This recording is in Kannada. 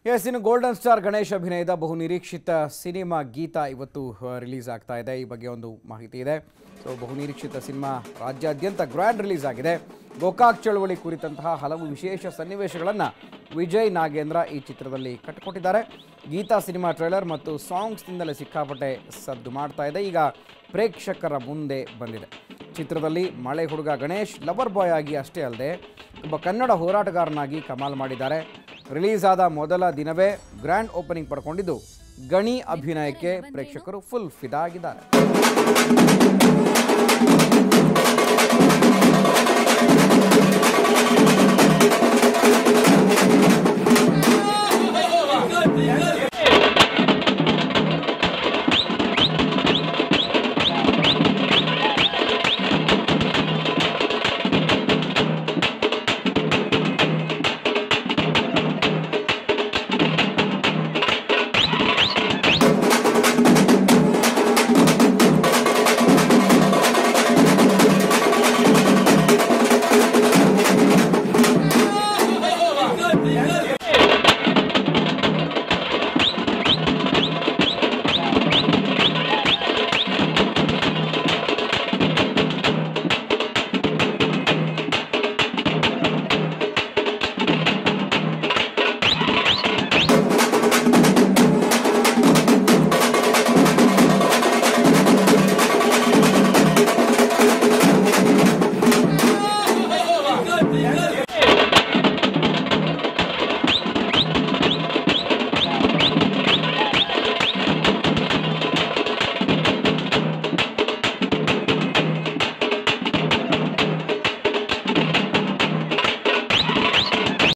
ಎಸ್ ಇನ್ನು ಗೋಲ್ಡನ್ ಸ್ಟಾರ್ ಗಣೇಶ್ ಅಭಿನಯದ ಬಹು ನಿರೀಕ್ಷಿತ ಸಿನಿಮಾ ಗೀತ ಇವತ್ತು ರಿಲೀಸ್ ಆಗ್ತಾ ಇದೆ ಈ ಬಗ್ಗೆ ಒಂದು ಮಾಹಿತಿ ಇದೆ ಸೊ ಬಹು ನಿರೀಕ್ಷಿತ ಸಿನಿಮಾ ರಾಜ್ಯಾದ್ಯಂತ ಗ್ರ್ಯಾಂಡ್ ರಿಲೀಸ್ ಆಗಿದೆ ಗೋಕಾಕ್ ಚಳವಳಿ ಕುರಿತಂತಹ ಹಲವು ವಿಶೇಷ ಸನ್ನಿವೇಶಗಳನ್ನು ವಿಜಯ್ ನಾಗೇಂದ್ರ ಈ ಚಿತ್ರದಲ್ಲಿ ಕಟ್ಟಿಕೊಟ್ಟಿದ್ದಾರೆ ಗೀತಾ ಸಿನಿಮಾ ಟ್ರೈಲರ್ ಮತ್ತು ಸಾಂಗ್ಸ್ನಿಂದಲೇ ಸಿಕ್ಕಾಪಟ್ಟೆ ಸದ್ದು ಮಾಡ್ತಾ ಇದೆ ಈಗ ಪ್ರೇಕ್ಷಕರ ಮುಂದೆ ಬಂದಿದೆ ಚಿತ್ರದಲ್ಲಿ ಮಳೆ ಹುಡುಗ ಗಣೇಶ್ ಲವರ್ ಬಾಯ್ ಆಗಿ ಅಷ್ಟೇ ಅಲ್ಲದೆ ಒಬ್ಬ ಕನ್ನಡ ಹೋರಾಟಗಾರನಾಗಿ ಕಮಾಲ್ ಮಾಡಿದ್ದಾರೆ ರಿಲೀಸ್ ಆದ ಮೊದಲ ದಿನವೇ ಗ್ರ್ಯಾಂಡ್ ಓಪನಿಂಗ್ ಪಡ್ಕೊಂಡಿದ್ದು ಗಣಿ ಅಭಿನಯಕ್ಕೆ ಪ್ರೇಕ್ಷಕರು ಫುಲ್ ಫಿದಾ ಆಗಿದ್ದಾರೆ